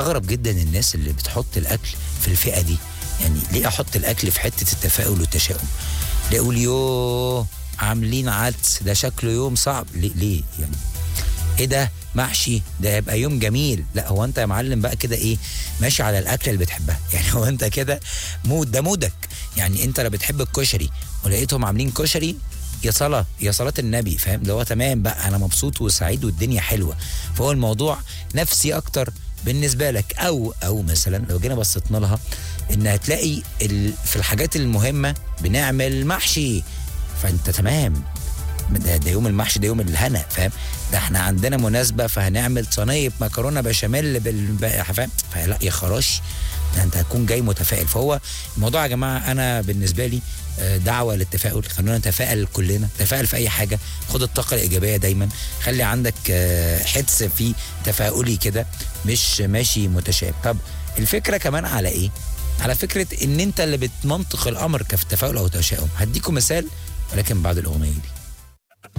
بستغرب جدا الناس اللي بتحط الاكل في الفئه دي يعني ليه احط الاكل في حته التفاؤل والتشاؤم ليه اقول يوه عاملين عدس ده شكله يوم صعب ليه, ليه يعني ايه ده محشي ده هيبقى يوم جميل لا هو انت يا معلم بقى كده ايه ماشي على الاكله اللي بتحبها يعني هو انت كده مود ده مودك يعني انت لو بتحب الكشري ولقيتهم عاملين كشري يا صلاة يا صلاة النبي فاهم اللي هو تمام بقى انا مبسوط وسعيد والدنيا حلوه فهو الموضوع نفسي اكتر بالنسبه لك او او مثلا لو جينا بصيتنا لها ان هتلاقي ال- في الحاجات المهمه بنعمل محشي فانت تمام ده, ده يوم المحشي ده يوم الهنا فاهم ده احنا عندنا مناسبه فهنعمل صينيه مكرونه بشاميل بال فاهم فلا يا خراش ده انت هتكون جاي متفائل فهو الموضوع يا جماعه انا بالنسبه لي آه، دعوه للتفاؤل خلونا نتفائل كلنا تفائل في اي حاجه خد الطاقه الايجابيه دايما خلي عندك آه، حدس في تفاؤلي كده مش ماشي متشائم طب الفكره كمان على ايه على فكره ان انت اللي بتمنطق الامر كفي التفاؤل او التشاؤم هديكم مثال ولكن بعد الاغنيه دي